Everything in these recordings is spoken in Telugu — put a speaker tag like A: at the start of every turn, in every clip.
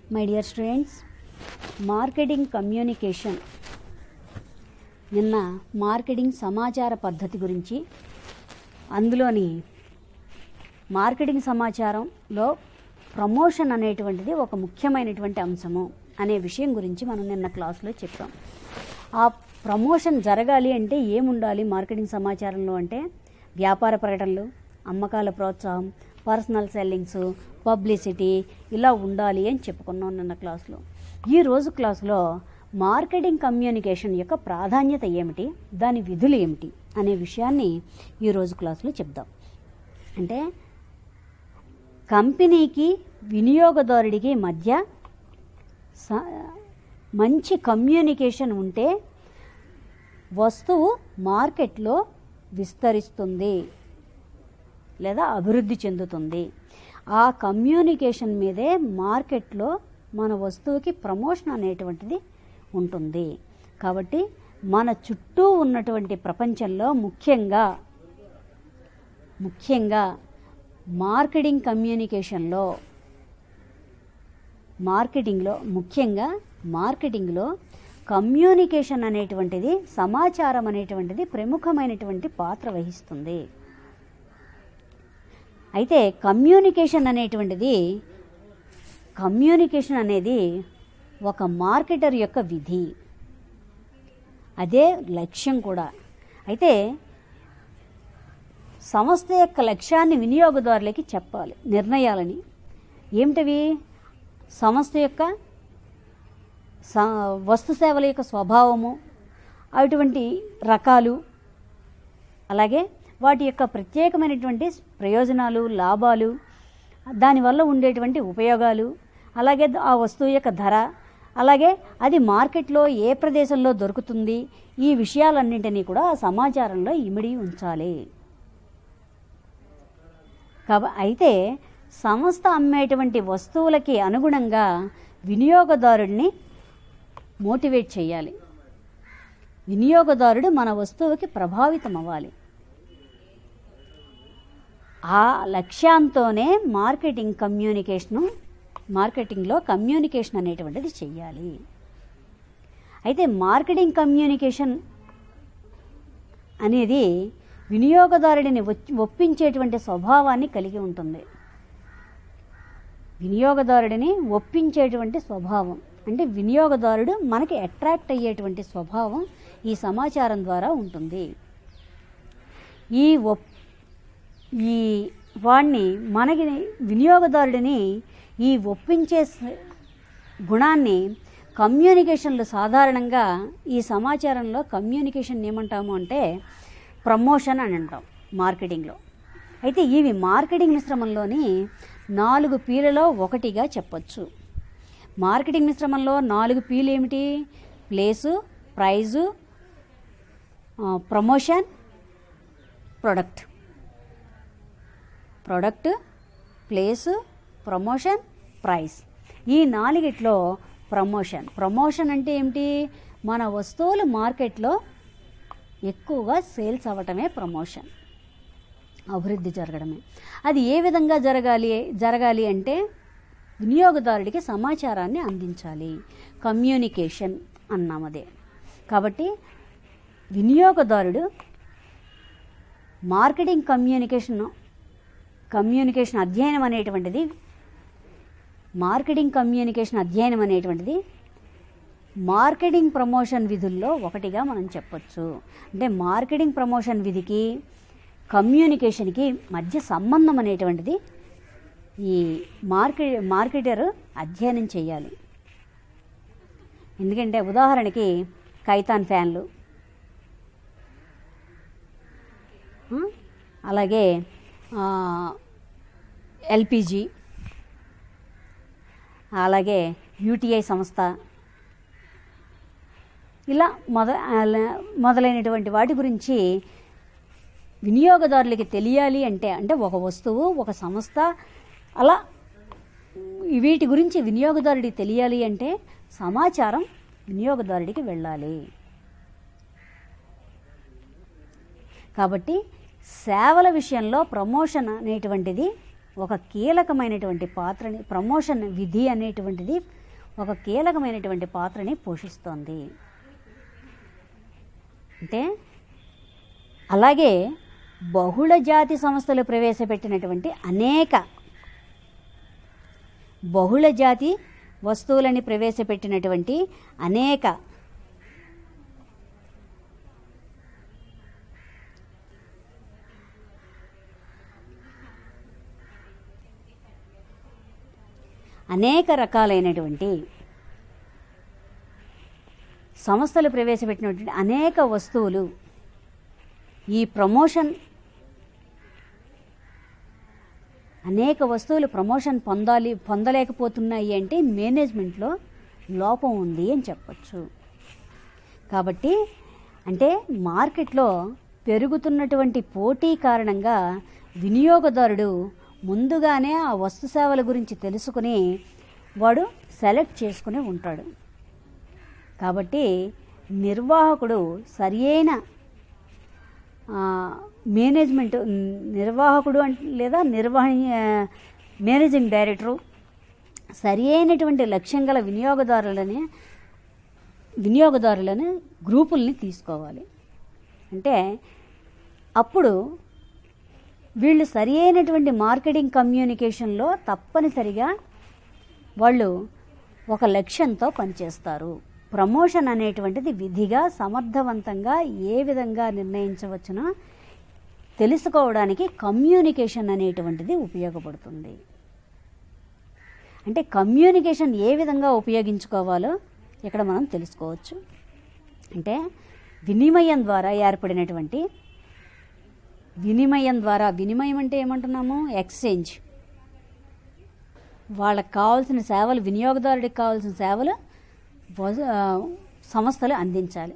A: my dear students marketing communication నిన్న మార్కెటింగ్ సమాచార పద్ధతి గురించి అందులోని మార్కెటింగ్ సమాచారంలో ప్రమోషన్ అనేటువంటిది ఒక ముఖ్యమైనటువంటి అంశము అనే విషయం గురించి మనం నిన్న క్లాస్లో చెప్పాం ఆ ప్రమోషన్ జరగాలి అంటే ఏముండాలి మార్కెటింగ్ సమాచారంలో అంటే వ్యాపార ప్రకటనలు అమ్మకాల ప్రోత్సాహం పర్సనల్ సెల్లింగ్స్ పబ్లిసిటీ ఇలా ఉండాలి అని చెప్పుకున్నాం నిన్న క్లాస్లో ఈ రోజు క్లాస్లో మార్కెటింగ్ కమ్యూనికేషన్ యొక్క ప్రాధాన్యత ఏమిటి దాని విధులు ఏమిటి అనే విషయాన్ని ఈరోజు క్లాస్లో చెప్దాం అంటే కంపెనీకి వినియోగదారుడికి మధ్య స- మంచి కమ్యూనికేషన్ ఉంటే వస్తువు మార్కెట్లో విస్తరిస్తుంది లేదా అభివృద్ధి చెందుతుంది ఆ కమ్యూనికేషన్ మీదే మార్కెట్లో మన వస్తువుకి ప్రమోషన్ అనేటువంటిది ఉంటుంది కాబట్టి మన చుట్టూ ఉన్నటువంటి ప్రపంచంలో ముఖ్యంగా ముఖ్యంగా మార్కెటింగ్ కమ్యూనికేషన్లో మార్కెటింగ్లో ముఖ్యంగా మార్కెటింగ్లో కమ్యూనికేషన్ అనేటువంటిది సమాచారం అనేటువంటిది ప్రముఖమైనటువంటి పాత్ర వహిస్తుంది అయితే కమ్యూనికేషన్ అనేటువంటిది కమ్యూనికేషన్ అనేది ఒక మార్కెటర్ యొక్క విధి అదే లక్ష్యం కూడా అయితే సంస్థ యొక్క లక్ష్యాన్ని వినియోగదారులకి చెప్పాలి నిర్ణయాలని ఏమిటవి సంస్థ యొక్క స- వస్తు సేవల యొక్క స్వభావము అటువంటి రకాలు అలాగే వాటి యొక్క ప్రత్యేకమైనటువంటి ప్రయోజనాలు లాభాలు దానివల్ల ఉండేటువంటి ఉపయోగాలు అలాగే ఆ వస్తువు యొక్క ధర అలాగే అది మార్కెట్లో ఏ ప్రదేశంలో దొరుకుతుంది ఈ విషయాలన్నింటినీ కూడా ఆ సమాచారంలో ఇమిడి ఉంచాలి కాబ అయితే సంస్థ అమ్మేటువంటి వస్తువులకి అనుగుణంగా వినియోగదారుడిని మోటివేట్ చేయాలి వినియోగదారుడు మన వస్తువుకి ప్రభావితం అవ్వాలి ఆ లక్ష్యంతోనే మార్కెటింగ్ కమ్యూనికేషను మార్కెటింగ్లో కమ్యూనికేషన్ అనేటువంటిది చెయ్యాలి అయితే మార్కెటింగ్ కమ్యూనికేషన్ అనేది వినియోగదారుడిని ఒచ్- ఒప్పించేటువంటి స్వభావాన్ని కలిగి ఉంటుంది వినియోగదారుడిని ఒప్పించేటువంటి స్వభావం అంటే వినియోగదారుడు మనకి అట్రాక్ట్ అయ్యేటువంటి స్వభావం ఈ సమాచారం ద్వారా ఉంటుంది ఈ ఒప్ ఈ వాడిని మనకి వినియోగదారుడిని ఈ ఒప్పించే స- గుణాన్ని కమ్యూనికేషన్లు సాధారణంగా ఈ సమాచారంలో కమ్యూనికేషన్ ఏమంటాము అంటే ప్రమోషన్ అని అంటాం మార్కెటింగ్లో అయితే ఇవి మార్కెటింగ్ మిశ్రమంలోని నాలుగు పీలలో ఒకటిగా చెప్పొచ్చు మార్కెటింగ్ మిశ్రమంలో నాలుగు పీలు ఏమిటి ప్లేసు ప్రైజు ఆ, promotion product product place promotion price ఈ నాలుగిట్లో ప్రమోషన్ ప్రమోషన్ అంటే ఏమిటి మన వస్తువులు మార్కెట్లో ఎక్కువగా సేల్స్ అవ్వటమే ప్రమోషన్ అభివృద్ధి జరగడమే అది ఏ విధంగా జరగాలి జరగాలి అంటే వినియోగదారుడికి సమాచారాన్ని అందించాలి కమ్యూనికేషన్ అన్నామదే కాబట్టి వినియోగదారుడు మార్కెటింగ్ కమ్యూనికేషన్ కమ్యూనికేషన్ అధ్యయనం అనేటువంటిది మార్కెటింగ్ కమ్యూనికేషన్ అధ్యయనం అనేటువంటిది మార్కెటింగ్ ప్రమోషన్ విధుల్లో ఒకటిగా మనం చెప్పొచ్చు అంటే మార్కెటింగ్ ప్రమోషన్ విధికి కమ్యూనికేషన్కి మధ్య సంబంధం అనేటువంటిది ఈ మార్కెట్ మార్కెటర్ అధ్యయనం చేయాలి ఎందుకంటే ఉదాహరణకి కైతాన్ ఫ్యాన్లు ఆ, అలాగే ఎల్పిజి అలాగే యూటీఐ సంస్థ ఇలా మొద అలా- మొదలైనటువంటి వాటి గురించి వినియోగదారులకి తెలియాలి అంటే అంటే ఒక వస్తువు ఒక సంస్థ అలా వీటి గురించి వినియోగదారుడికి తెలియాలి అంటే సమాచారం వినియోగదారుడికి వెళ్ళాలి కాబట్టి సేవల విషయంలో ప్రమోషన్ అనేటువంటిది ఒక కీలకమైనటువంటి పాత్రని ప్రమోషన్ విధి అనేటువంటిది ఒక కీలకమైనటువంటి పాత్రని పోషిస్తోంది అంటే అలాగే బహుళ జాతి సంస్థలు ప్రవేశపెట్టినటువంటి అనేక బహుళ జాతి వస్తువులని ప్రవేశపెట్టినటువంటి అనేక అనేక రకాలైనటువంటి సంస్థలు ప్రవేశపెట్టినటువంటి అనేక వస్తువులు ఈ ప్రమోషన్ అనేక వస్తువులు ప్రమోషన్ పొందాలి పొందలేకపోతున్నాయి అంటే మేనేజ్మెంట్లో లోపం ఉంది అని చెప్పచ్చు కాబట్టి అంటే మార్కెట్లో పెరుగుతున్నటువంటి పోటీ కారణంగా వినియోగదారుడు ముందుగానే ఆ వస్తు సేవల గురించి తెలుసుకుని వాడు సెలెక్ట్ చేసుకుని ఉంటాడు కాబట్టి నిర్వాహకుడు సరియైన ఆ, మేనేజ్మెంట్ నిర్వాహకుడు అంటే లేదా నిర్వహణ మేనేజింగ్ డైరెక్టరు సరి అయినటువంటి లక్ష్యం గల వినియోగదారులని వినియోగదారులను గ్రూపుల్ని తీసుకోవాలి అంటే అప్పుడు వీళ్ళు సరి అయినటువంటి మార్కెటింగ్ కమ్యూనికేషన్లో తప్పనిసరిగా వాళ్ళు ఒక లక్ష్యంతో పనిచేస్తారు ప్రమోషన్ అనేటువంటిది విధిగా సమర్థవంతంగా ఏ విధంగా నిర్ణయించవచ్చునో తెలుసుకోవడానికి కమ్యూనికేషన్ అనేటువంటిది ఉపయోగపడుతుంది అంటే కమ్యూనికేషన్ ఏ విధంగా ఉపయోగించుకోవాలో ఇక్కడ మనం తెలుసుకోవచ్చు అంటే వినిమయం ద్వారా ఏర్పడినటువంటి వినిమయం ద్వారా వినిమయం అంటే ఏమంటున్నాము ఎక్స్చేంజ్ వాళ్ళకి కావాల్సిన సేవలు వినియోగదారుడికి కావాల్సిన సేవలు వజ- ఆ, సంస్థలు అందించాలి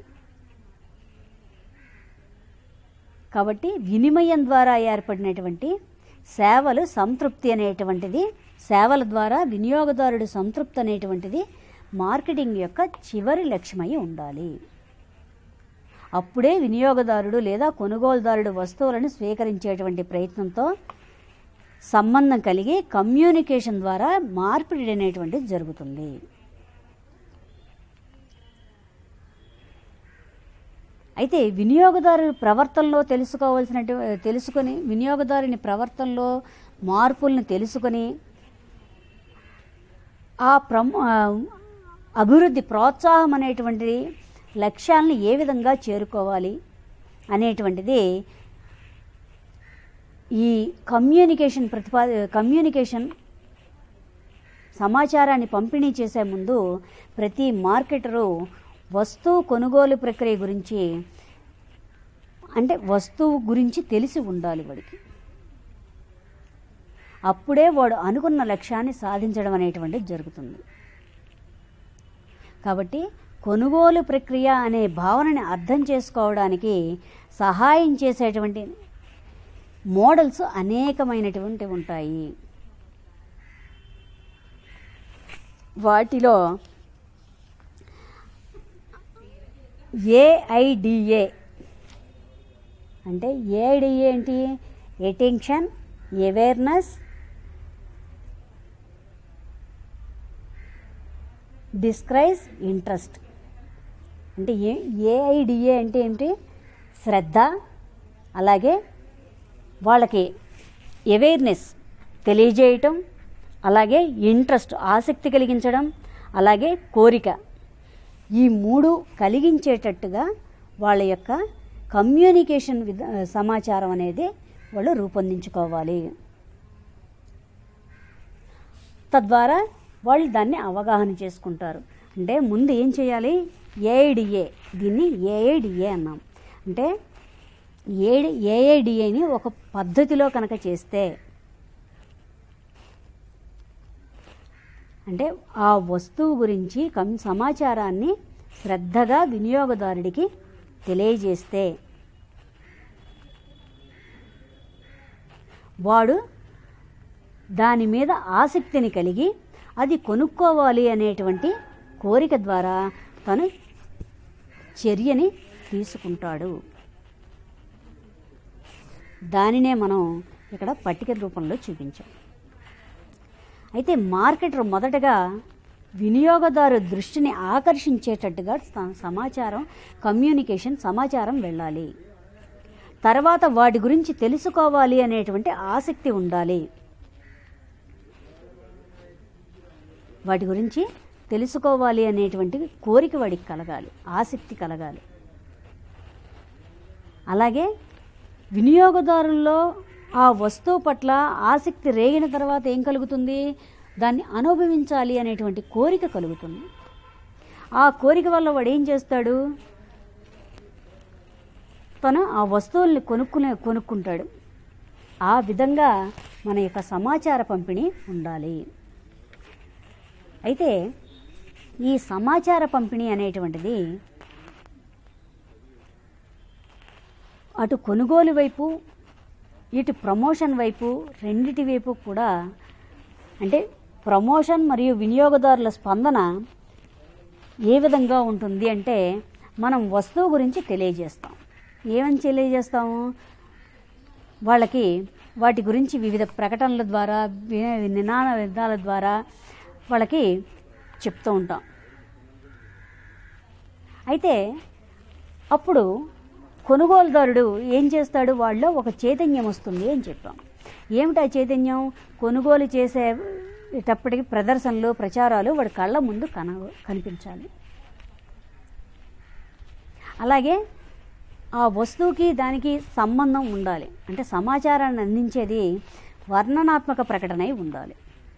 A: కాబట్టి వినిమయం ద్వారా ఏర్పడినటువంటి సేవలు సంతృప్తి అనేటువంటిది సేవల ద్వారా వినియోగదారుడు సంతృప్తి అనేటువంటిది మార్కెటింగ్ యొక్క చివరి లక్ష్యమై ఉండాలి అప్పుడే వినియోగదారుడు లేదా కొనుగోలుదారుడు వస్తువులను స్వీకరించేటువంటి ప్రయత్నంతో సంబంధం కలిగి కమ్యూనికేషన్ ద్వారా మార్పిడి అనేటువంటిది జరుగుతుంది అయితే వినియోగదారు ప్రవర్తనలో తెలుసుకోవాల్సినటు తెలుసుకొని వినియోగదారుని ప్రవర్తనలో మార్పులను తెలుసుకొని ఆ ప్రమ ఆ, అభివృద్ధి ప్రోత్సాహం అనేటువంటిది లక్ష్యాలను ఏ విధంగా చేరుకోవాలి అనేటువంటిది ఈ కమ్యూనికేషన్ ప్రతిపా కమ్యూనికేషన్ సమాచారాన్ని పంపిణీ చేసే ముందు ప్రతి మార్కెటరు వస్తువు కొనుగోలు ప్రక్రియ గురించి అంటే వస్తువు గురించి తెలిసి ఉండాలి వాడికి అప్పుడే వాడు అనుకున్న లక్ష్యాన్ని సాధించడం అనేటువంటిది జరుగుతుంది కాబట్టి కొనుగోలు ప్రక్రియ అనే భావనని అర్థం చేసుకోవడానికి సహాయం చేసేటువంటి మోడల్స్ అనేకమైనటువంటి ఉంటాయి వాటిలో ఏఐడిఏ అంటే ఏఐడిఏ ఏంటి ఎటెన్షన్ అవేర్నెస్ డిస్క్రైజ్ ఇంట్రెస్ట్ అంటే ఏ ఏఐడిఏ అంటే ఏంటి శ్రద్ధ అలాగే వాళ్ళకి అవేర్నెస్ తెలియజేయటం అలాగే ఇంట్రెస్ట్ ఆసక్తి కలిగించడం అలాగే కోరిక ఈ మూడు కలిగించేటట్టుగా వాళ్ళ యొక్క కమ్యూనికేషన్ విధ సమాచారం అనేది వాళ్ళు రూపొందించుకోవాలి తద్వారా వాళ్ళు దాన్ని అవగాహన చేసుకుంటారు అంటే ముందు ఏం చేయాలి ఏఐడిఏ దీన్ని ఏఐడిఏ అన్నాం అంటే ఏడి ఏఐడిఏని ఒక పద్ధతిలో కనుక చేస్తే అంటే ఆ వస్తువు గురించి కం సమాచారాన్ని శ్రద్ధగా వినియోగదారుడికి తెలియజేస్తే వాడు దాని మీద ఆసక్తిని కలిగి అది కొనుక్కోవాలి అనేటువంటి కోరిక ద్వారా తను చర్యని తీసుకుంటాడు దానినే మనం ఇక్కడ పట్టిక రూపంలో చూపించాం అయితే మార్కెటర్ మొదటగా వినియోగదారు దృష్టిని ఆకర్షించేటట్టుగా స- సమాచారం కమ్యూనికేషన్ సమాచారం వెళ్ళాలి తర్వాత వాటి గురించి తెలుసుకోవాలి అనేటువంటి ఆసక్తి ఉండాలి వాటి గురించి తెలుసుకోవాలి అనేటువంటి కోరిక వాడికి కలగాలి ఆసక్తి కలగాలి అలాగే వినియోగదారుల్లో ఆ వస్తువు పట్ల ఆసక్తి రేగిన తర్వాత ఏం కలుగుతుంది దాన్ని అనుభవించాలి అనేటువంటి కోరిక కలుగుతుంది ఆ కోరిక వల్ల వాడు ఏం చేస్తాడు తను ఆ వస్తువుల్ని కొనుక్కునే కొనుక్కుంటాడు ఆ విధంగా మన యొక్క సమాచార పంపిణీ ఉండాలి అయితే ఈ సమాచార పంపిణీ అనేటువంటిది అటు కొనుగోలు వైపు ఇటు ప్రమోషన్ వైపు రెండిటి వైపు కూడా అంటే ప్రమోషన్ మరియు వినియోగదారుల స్పందన ఏ విధంగా ఉంటుంది అంటే మనం వస్తువు గురించి తెలియజేస్తాం ఏమని తెలియజేస్తాము వాళ్ళకి వాటి గురించి వివిధ ప్రకటనల ద్వారా వి- నినాద విధాల ద్వారా వాళ్ళకి చెప్తూ ఉంటాం అయితే అప్పుడు కొనుగోలుదారుడు ఏం చేస్తాడు వాళ్ళలో ఒక చైతన్యం వస్తుంది అని చెప్పాం ఏమిటా చైతన్యం కొనుగోలు చేసేటప్పటికి ప్రదర్శనలు ప్రచారాలు వాడి కళ్ళ ముందు కన కనిపించాలి అలాగే ఆ వస్తువుకి దానికి సంబంధం ఉండాలి అంటే సమాచారాన్ని అందించేది వర్ణనాత్మక ప్రకటన అయి ఉండాలి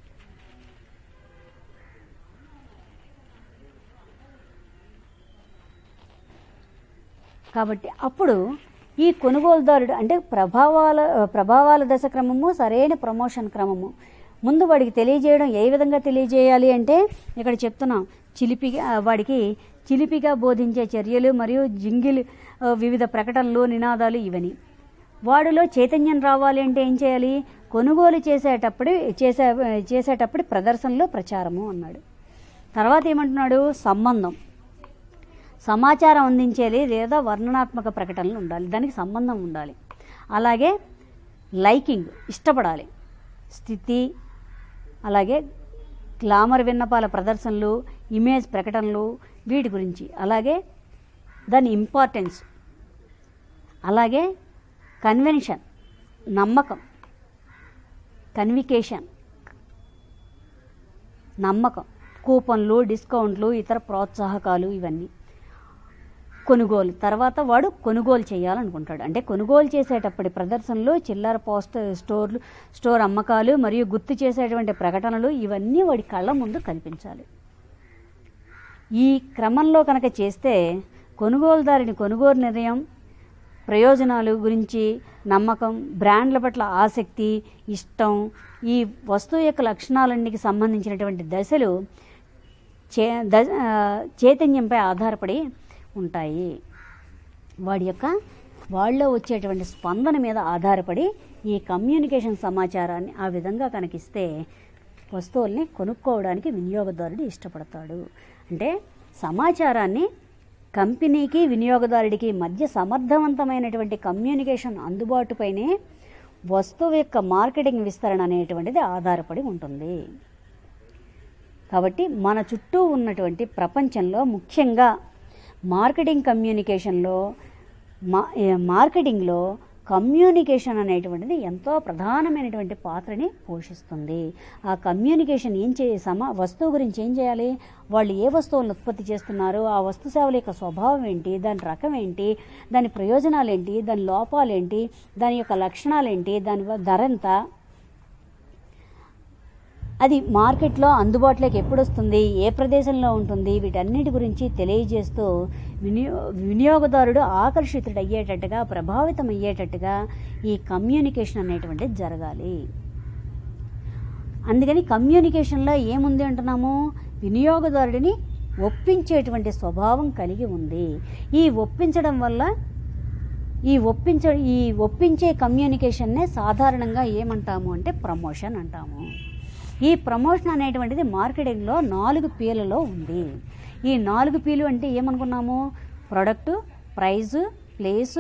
A: కాబట్టి అప్పుడు ఈ కొనుగోలుదారుడు అంటే ప్రభావాల ప్రభావాల దశ క్రమము సరైన ప్రమోషన్ క్రమము ముందు వాడికి తెలియజేయడం ఏ విధంగా తెలియజేయాలి అంటే ఇక్కడ చెప్తున్నాం చిలిపిగా వాడికి చిలిపిగా బోధించే చర్యలు మరియు జింగిల్ ఆ, వివిధ ప్రకటనలు నినాదాలు ఇవని వాడిలో చైతన్యం రావాలి అంటే ఏం చేయాలి కొనుగోలు చేసేటప్పుడు చేసే చేసేటప్పుడు ప్రదర్శనలో ప్రచారము అన్నాడు తర్వాత ఏమంటున్నాడు సంబంధం సమాచారం అందించేది లేదా వర్ణనాత్మక ప్రకటనలు ఉండాలి దానికి సంబంధం ఉండాలి అలాగే లైకింగ్ ఇష్టపడాలి స్థితి అలాగే గ్లామర్ విన్నపాల ప్రదర్శనలు ఇమేజ్ ప్రకటనలు వీటి గురించి అలాగే దాని ఇంపార్టెన్స్ అలాగే కన్వెన్షన్ నమ్మకం కన్వికేషన్ నమ్మకం కూపన్లు డిస్కౌంట్లు ఇతర ప్రోత్సాహకాలు ఇవన్నీ కొనుగోలు తర్వాత వాడు కొనుగోలు చేయాలనుకుంటాడు అంటే కొనుగోలు చేసేటప్పటి ప్రదర్శనలు చిల్లర పోస్ట్ స్టోర్లు స్టోర్ అమ్మకాలు మరియు గుర్తు చేసేటువంటి ప్రకటనలు ఇవన్నీ వాడి కళ్ళ ముందు కనిపించాలి ఈ క్రమంలో కనుక చేస్తే కొనుగోలుదారుని కొనుగోలు నిర్ణయం ప్రయోజనాలు గురించి నమ్మకం బ్రాండ్ల పట్ల ఆసక్తి ఇష్టం ఈ వస్తువు యొక్క లక్షణాలన్నిటికి సంబంధించినటువంటి దశలు చే ద ఆ, చైతన్యంపై ఆధారపడి ఉంటాయి వాడి యొక్క వాళ్ళలో వచ్చేటువంటి స్పందన మీద ఆధారపడి ఈ కమ్యూనికేషన్ సమాచారాన్ని ఆ విధంగా కనుకిస్తే వస్తువుల్ని కొనుక్కోవడానికి వినియోగదారుడు ఇష్టపడతాడు అంటే సమాచారాన్ని కంపెనీకి వినియోగదారుడికి మధ్య సమర్థవంతమైనటువంటి కమ్యూనికేషన్ అందుబాటుపైనే వస్తువు యొక్క మార్కెటింగ్ విస్తరణ అనేటువంటిది ఆధారపడి ఉంటుంది కాబట్టి మన చుట్టూ ఉన్నటువంటి ప్రపంచంలో ముఖ్యంగా మార్కెటింగ్ కమ్యూనికేషన్లో మా ఏ, మార్కెటింగ్లో కమ్యూనికేషన్ అనేటువంటిది ఎంతో ప్రధానమైనటువంటి పాత్రని పోషిస్తుంది ఆ కమ్యూనికేషన్ ఏం చే సమా వస్తువు గురించి ఏం చేయాలి వాళ్ళు ఏ వస్తువులను ఉత్పత్తి చేస్తున్నారు ఆ వస్తు సేవల యొక్క స్వభావం ఏంటి దాని రకం ఏంటి దాని ప్రయోజనాలు ఏంటి దాని లోపాలు ఏంటి దాని యొక్క లక్షణాలు ఏంటి దాని వ- ధర ఎంత అది మార్కెట్లో అందుబాటులోకి ఎప్పుడు వస్తుంది ఏ ప్రదేశంలో ఉంటుంది వీటన్నిటి గురించి తెలియజేస్తూ వినియో వినియోగదారుడు ఆకర్షితుడు అయ్యేటట్టుగా ప్రభావితం అయ్యేటట్టుగా ఈ కమ్యూనికేషన్ అనేటువంటిది జరగాలి అందుకని కమ్యూనికేషన్లో ఏముంది అంటున్నాము వినియోగదారుడిని ఒప్పించేటువంటి స్వభావం కలిగి ఉంది ఈ ఒప్పించడం వల్ల ఈ ఒప్పించ ఈ ఒప్పించే కమ్యూనికేషన్నే సాధారణంగా ఏమంటాము అంటే ప్రమోషన్ అంటాము ఈ ప్రమోషన్ అనేటువంటిది మార్కెటింగ్లో నాలుగు పీలలో ఉంది ఈ నాలుగు పీలు అంటే ఏమనుకున్నాము ప్రొడక్టు ప్రైజు ప్లేసు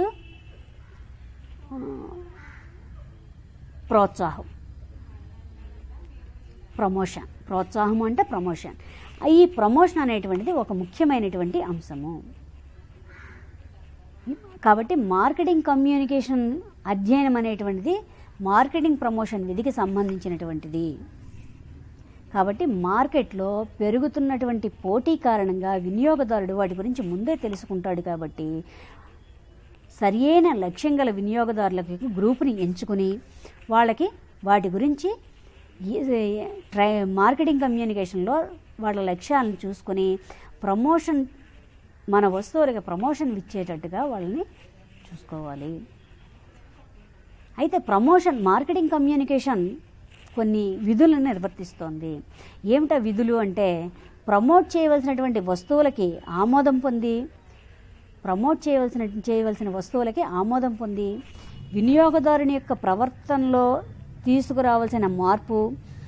A: ఆ, ప్రోత్సాహం ప్రమోషన్ ప్రోత్సాహం అంటే ప్రమోషన్ ఈ ప్రమోషన్ అనేటువంటిది ఒక ముఖ్యమైనటువంటి అంశము కాబట్టి మార్కెటింగ్ కమ్యూనికేషన్ అధ్యయనం అనేటువంటిది మార్కెటింగ్ ప్రమోషన్ విధికి సంబంధించినటువంటిది కాబట్టి మార్కెట్లో పెరుగుతున్నటువంటి పోటీ కారణంగా వినియోగదారుడు వాటి గురించి ముందే తెలుసుకుంటాడు కాబట్టి సరియైన లక్ష్యం గల వినియోగదారులకి గ్రూపుని ఎంచుకుని వాళ్ళకి వాటి గురించి ఈ- ట్రై మార్కెటింగ్ కమ్యూనికేషన్లో వాళ్ళ లక్ష్యాలను చూసుకొని ప్రమోషన్ మన వస్తువులకి ప్రమోషన్ ఇచ్చేటట్టుగా వాళ్ళని చూసుకోవాలి అయితే ప్రమోషన్ మార్కెటింగ్ కమ్యూనికేషన్ కొన్ని విధులను నిర్వర్తిస్తోంది ఏమిటా విధులు అంటే ప్రమోట్ చేయవలసినటువంటి వస్తువులకి ఆమోదం పొంది ప్రమోట్ చేయవలసిన చేయవలసిన వస్తువులకి ఆమోదం పొంది వినియోగదారుని యొక్క ప్రవర్తనలో తీసుకురావాల్సిన మార్పు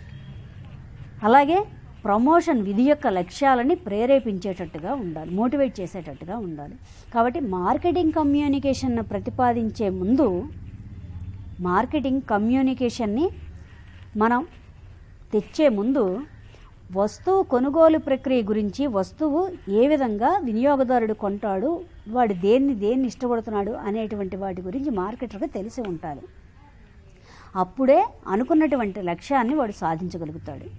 A: అలాగే ప్రమోషన్ విధి యొక్క లక్ష్యాలని ప్రేరేపించేటట్టుగా ఉండాలి మోటివేట్ చేసేటట్టుగా ఉండాలి కాబట్టి మార్కెటింగ్ కమ్యూనికేషన్ను ప్రతిపాదించే ముందు మార్కెటింగ్ కమ్యూనికేషన్ని మనం తెచ్చే ముందు వస్తువు కొనుగోలు ప్రక్రియ గురించి వస్తువు ఏ విధంగా వినియోగదారుడు కొంటాడు వాడు దేన్ని దేన్ని ఇష్టపడుతున్నాడు అనేటువంటి వాటి గురించి మార్కెటర్కి తెలిసి ఉండాలి అప్పుడే అనుకున్నటువంటి లక్ష్యాన్ని వాడు సాధించగలుగుతాడు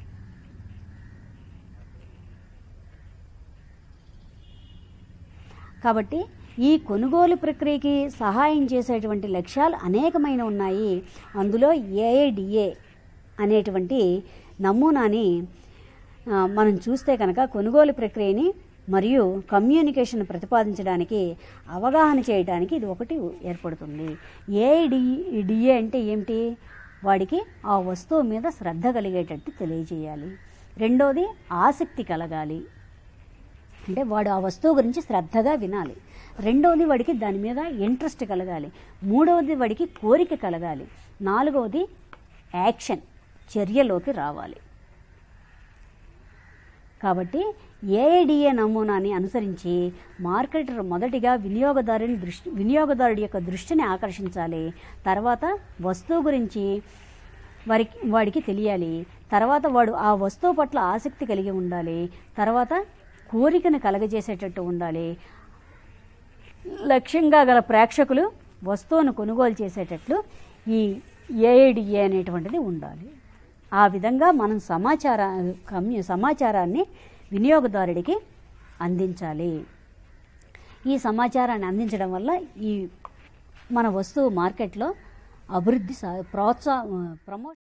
A: కాబట్టి ఈ కొనుగోలు ప్రక్రియకి సహాయం చేసేటువంటి లక్ష్యాలు అనేకమైన ఉన్నాయి అందులో ఏఐడిఏ అనేటువంటి నమూనాని ఆ, మనం చూస్తే కనుక కొనుగోలు ప్రక్రియని మరియు కమ్యూనికేషన్ ప్రతిపాదించడానికి అవగాహన చేయడానికి ఇది ఒకటి ఏర్పడుతుంది ఏఐడి డిఏ అంటే ఏమిటి వాడికి ఆ వస్తువు మీద శ్రద్ధ కలిగేటట్టు తెలియజేయాలి రెండోది ఆసక్తి కలగాలి అంటే వాడు ఆ వస్తువు గురించి శ్రద్ధగా వినాలి రెండవది వాడికి దాని మీద ఇంట్రెస్ట్ కలగాలి మూడవది వాడికి కోరిక కలగాలి నాలుగవది యాక్షన్ చర్యలోకి రావాలి కాబట్టి ఏఐడిఏ నమూనాని అనుసరించి మార్కెటర్ మొదటిగా వినియోగదారుని దృష్టి వినియోగదారుడి యొక్క దృష్టిని ఆకర్షించాలి తర్వాత వస్తువు గురించి వారికి వాడికి తెలియాలి తర్వాత వాడు ఆ వస్తువు పట్ల ఆసక్తి కలిగి ఉండాలి తర్వాత కోరికను కలగజేసేటట్టు ఉండాలి లక్ష్యంగా గల ప్రేక్షకులు వస్తువును కొనుగోలు చేసేటట్లు ఈ ఏఐడిఏ అనేటువంటిది ఉండాలి ఆ విధంగా మనం సమాచార కమ్యూ సమాచారాన్ని వినియోగదారుడికి అందించాలి ఈ సమాచారాన్ని అందించడం వల్ల ఈ మన వస్తువు మార్కెట్లో అభివృద్ధి సా ప్రోత్సాహ ప్రమో